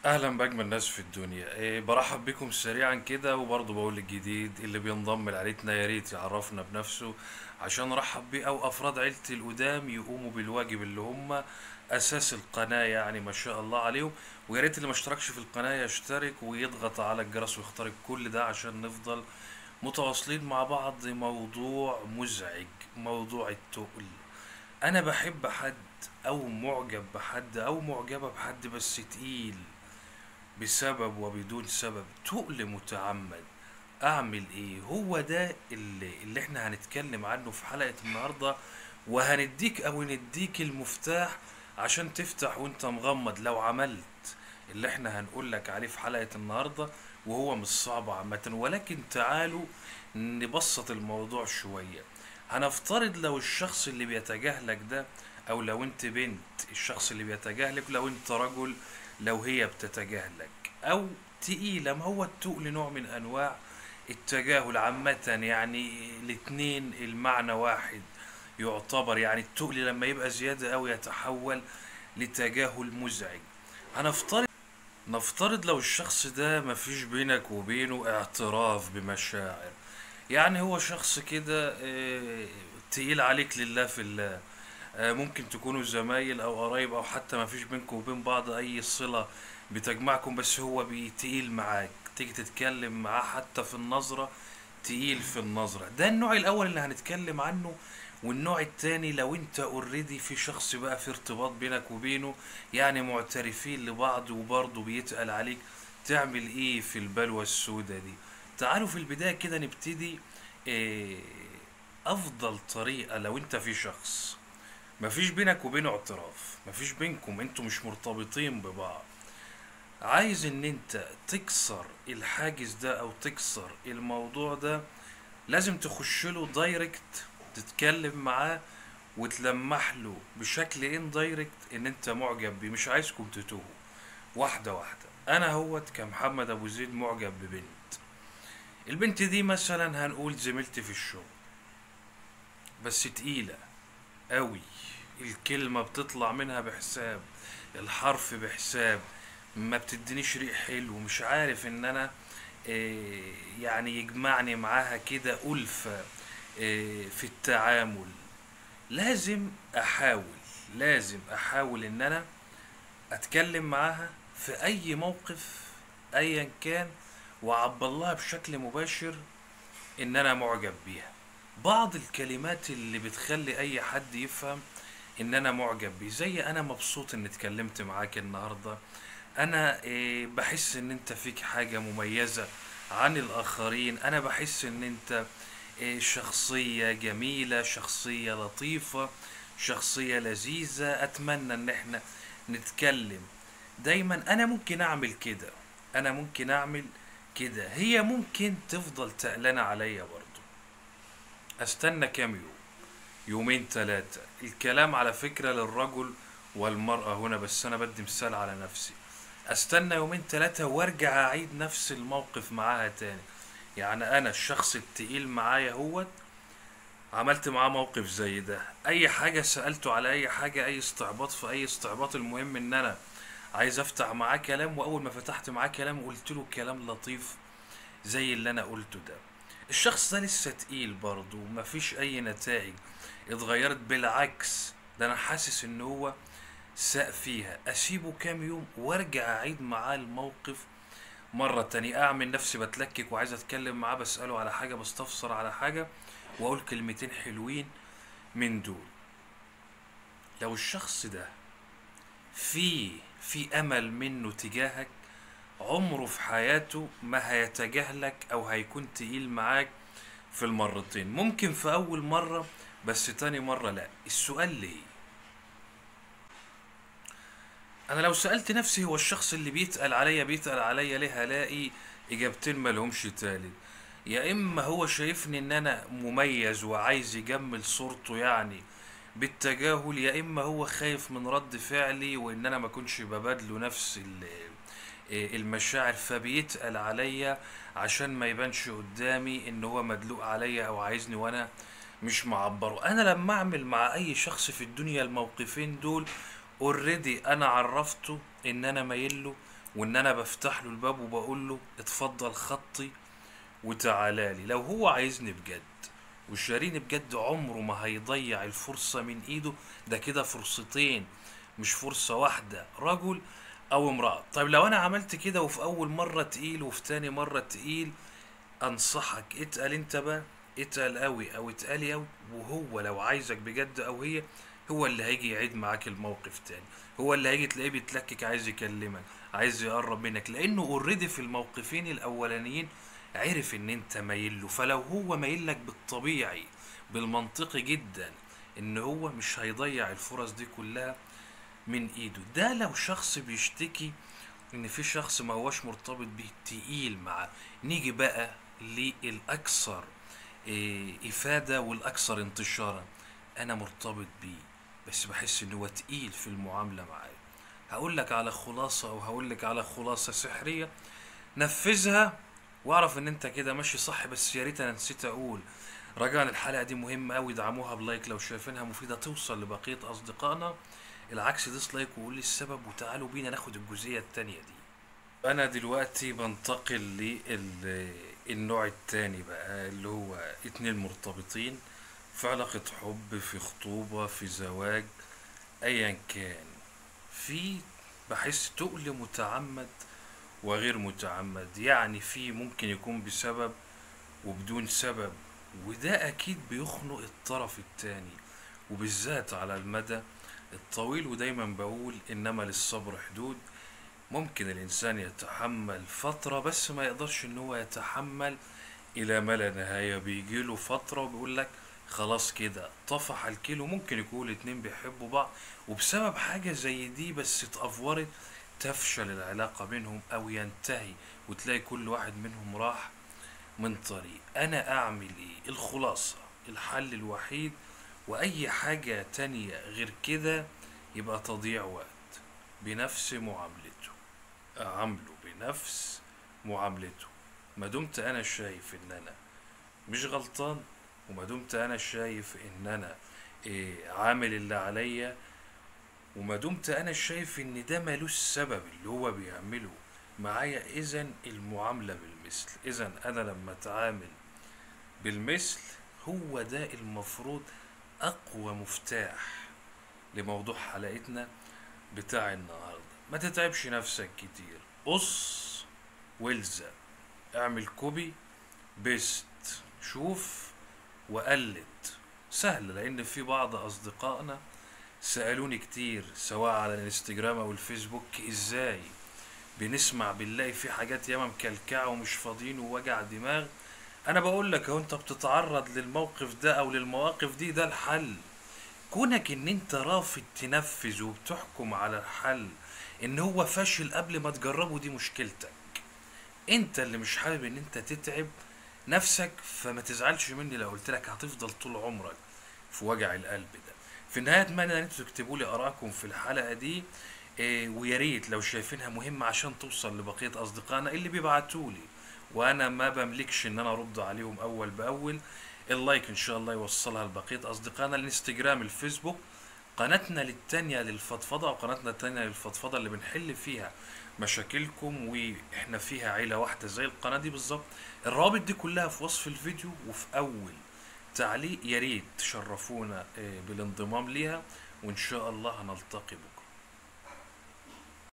اهلا باجمل ناس في الدنيا إيه برحب بكم سريعا كده وبرضه بقول الجديد اللي بينضم لعيلتنا يا ريت يعرفنا بنفسه عشان نرحب بيه او افراد عيلتي القدام يقوموا بالواجب اللي هم اساس القناه يعني ما شاء الله عليهم ويا ريت اللي ما اشتركش في القناه يشترك ويضغط على الجرس ويخترق كل ده عشان نفضل متواصلين مع بعض موضوع مزعج موضوع التقل انا بحب حد او معجب بحد او معجبه بحد بس تقيل بسبب وبدون سبب تقل متعمد اعمل ايه هو ده اللي, اللي احنا هنتكلم عنه في حلقة النهاردة وهنديك او نديك المفتاح عشان تفتح وانت مغمض لو عملت اللي احنا هنقول لك عليه في حلقة النهاردة وهو مش صعب عامة ولكن تعالوا نبسط الموضوع شوية هنفترض لو الشخص اللي بيتجاهلك ده او لو انت بنت الشخص اللي بيتجاهلك لو انت رجل لو هي بتتجاهلك او تقيلة ما هو التقل نوع من انواع التجاهل عامة يعني الاتنين المعنى واحد يعتبر يعني التقل لما يبقى زيادة او يتحول لتجاهل مزعج هنفترض نفترض لو الشخص ده مفيش بينك وبينه اعتراف بمشاعر يعني هو شخص كده آه، تقيل عليك لله في الله آه، ممكن تكونوا زمايل او قرايب او حتى ما فيش بينكم وبين بعض اي صلة بتجمعكم بس هو بيتقيل معاك تيجي تتكلم معاه حتى في النظرة تقيل في النظرة ده النوع الاول اللي هنتكلم عنه والنوع التاني لو انت اوريدي في شخص بقى في ارتباط بينك وبينه يعني معترفين لبعض وبرضه بيتقل عليك تعمل ايه في البلوى السوداء دي تعالوا في البداية كده نبتدي إيه افضل طريقة لو انت في شخص مفيش بينك وبينه اعتراف مفيش بينكم انتوا مش مرتبطين ببعض عايز ان انت تكسر الحاجز ده او تكسر الموضوع ده لازم تخش له دايركت تتكلم معاه وتلمح له بشكل ان دايركت ان انت معجب بيه مش عايزكم تتوهوا واحدة واحدة انا هوت كمحمد ابو زيد معجب ببنت البنت دي مثلا هنقول زميلتي في الشغل بس تقيلة قوي الكلمة بتطلع منها بحساب الحرف بحساب ما بتدينيش ريق حلو مش عارف ان انا إيه، يعني يجمعني معاها كده ألفة إيه، في التعامل لازم احاول لازم احاول ان انا اتكلم معاها في اي موقف ايا كان واعبر لها بشكل مباشر ان انا معجب بيها بعض الكلمات اللي بتخلي اي حد يفهم ان انا معجب بيه زي انا مبسوط ان اتكلمت معاك النهارده انا إيه، بحس ان انت فيك حاجة مميزة عن الاخرين انا بحس ان انت إيه، شخصية جميلة شخصية لطيفة شخصية لذيذة اتمنى ان احنا نتكلم دايما انا ممكن اعمل كده انا ممكن اعمل كده هي ممكن تفضل تقلانة عليا برضو استنى كام يوم يومين ثلاثة الكلام على فكرة للرجل والمرأة هنا بس أنا بدي مثال على نفسي استنى يومين ثلاثة وارجع اعيد نفس الموقف معاها تاني يعني انا الشخص التقيل معايا هوت عملت معاه موقف زي ده اي حاجة سألته على اي حاجة اي استعباط في اي استعباط المهم ان انا عايز افتح معاه كلام واول ما فتحت معاه كلام قلت له كلام لطيف زي اللي انا قلته ده الشخص ده لسه تقيل برضه ومفيش اي نتائج اتغيرت بالعكس ده انا حاسس ان هو ساق فيها اسيبه كام يوم وارجع اعيد معاه الموقف مرة تانية اعمل نفسي بتلكك وعايز اتكلم معاه بسأله على حاجة بستفسر على حاجة واقول كلمتين حلوين من دول لو الشخص ده في في امل منه تجاهك عمره في حياته ما هيتجاهلك او هيكون تقيل معاك في المرتين ممكن في اول مرة بس تاني مرة لا السؤال ليه انا لو سألت نفسي هو الشخص اللي بيتقل عليا بيتقل عليا ليه هلاقي اجابتين ملهمش تالت يا اما هو شايفني ان انا مميز وعايز يجمل صورته يعني بالتجاهل يا اما هو خايف من رد فعلي وان انا ما كنش ببادله نفس ال- إيه المشاعر فبيتقل عليا عشان ما يبانش قدامي ان هو مدلوق عليا او عايزني وانا مش معبره انا لما اعمل مع اي شخص في الدنيا الموقفين دول اوريدي انا عرفته ان انا مايل له وان انا بفتح له الباب وبقول له اتفضل خطي وتعالى لي لو هو عايزني بجد وشاريني بجد عمره ما هيضيع الفرصة من ايده ده كده فرصتين مش فرصة واحدة رجل او امرأة طيب لو انا عملت كده وفي اول مرة تقيل وفي تاني مرة تقيل انصحك اتقل انت بقى اتقل قوي او اتقلي قوي وهو لو عايزك بجد او هي هو اللي هيجي يعيد معاك الموقف تاني هو اللي هيجي تلاقيه بيتلكك عايز يكلمك عايز يقرب منك لانه اوريدي في الموقفين الاولانيين عرف ان انت مايل له فلو هو مايل لك بالطبيعي بالمنطقي جدا ان هو مش هيضيع الفرص دي كلها من ايده ده لو شخص بيشتكي ان في شخص ما هوش مرتبط بيه تقيل معاه نيجي بقى للاكثر إيه، افاده والاكثر انتشارا انا مرتبط بيه بس بحس ان هو تقيل في المعامله معايا هقول لك على خلاصه او هقول لك على خلاصه سحريه نفذها واعرف ان انت كده ماشي صح بس يا ريت انا نسيت اقول رجاء الحلقه دي مهمه قوي دعموها بلايك لو شايفينها مفيده توصل لبقيه اصدقائنا العكس ديسلايك وقول لي السبب وتعالوا بينا ناخد الجزئيه التانية دي انا دلوقتي بنتقل للنوع التاني بقى اللي هو اتنين مرتبطين في علاقة حب في خطوبة في زواج ايا كان في بحس تقل متعمد وغير متعمد يعني في ممكن يكون بسبب وبدون سبب وده اكيد بيخنق الطرف التاني وبالذات على المدى الطويل ودايما بقول انما للصبر حدود ممكن الانسان يتحمل فترة بس ما يقدرش ان هو يتحمل الى ما لا نهاية بيجيله فترة وبيقول لك خلاص كده طفح الكيلو ممكن يكون الاتنين بيحبوا بعض وبسبب حاجة زي دي بس اتأفورت تفشل العلاقة بينهم او ينتهي وتلاقي كل واحد منهم راح من طريق انا اعمل ايه الخلاصة الحل الوحيد واي حاجة تانية غير كده يبقى تضييع وقت بنفس معاملته اعامله بنفس معاملته ما دمت انا شايف ان انا مش غلطان وما دمت انا شايف ان انا إيه عامل اللي عليا وما دمت انا شايف ان ده ملوش سبب اللي هو بيعمله معايا اذا المعاملة بالمثل اذا انا لما اتعامل بالمثل هو ده المفروض اقوى مفتاح لموضوع حلقتنا بتاع النهاردة ما تتعبش نفسك كتير قص والزق اعمل كوبي بيست شوف وقلد سهل لان في بعض اصدقائنا سألوني كتير سواء على الانستجرام او الفيسبوك ازاي بنسمع بنلاقي في حاجات ياما مكلكعة ومش فاضيين ووجع دماغ انا بقول لك اهو انت بتتعرض للموقف ده او للمواقف دي ده الحل كونك ان انت رافض تنفذ وبتحكم على الحل ان هو فاشل قبل ما تجربه دي مشكلتك انت اللي مش حابب ان انت تتعب نفسك فما تزعلش مني لو قلت لك هتفضل طول عمرك في وجع القلب ده في النهايه اتمنى ان انتوا تكتبوا لي ارائكم في الحلقه دي إيه ويا ريت لو شايفينها مهمه عشان توصل لبقيه اصدقائنا اللي بيبعتوا لي وانا ما بملكش ان انا ارد عليهم اول باول اللايك ان شاء الله يوصلها لبقيه اصدقائنا الانستجرام الفيسبوك قناتنا للتانية للفضفضة وقناتنا التانية للفضفضة اللي بنحل فيها مشاكلكم واحنا فيها عيلة واحدة زي القناة دي بالظبط الروابط دي كلها في وصف الفيديو وفي اول تعليق يا ريت تشرفونا آه، بالانضمام ليها وان شاء الله هنلتقي بكم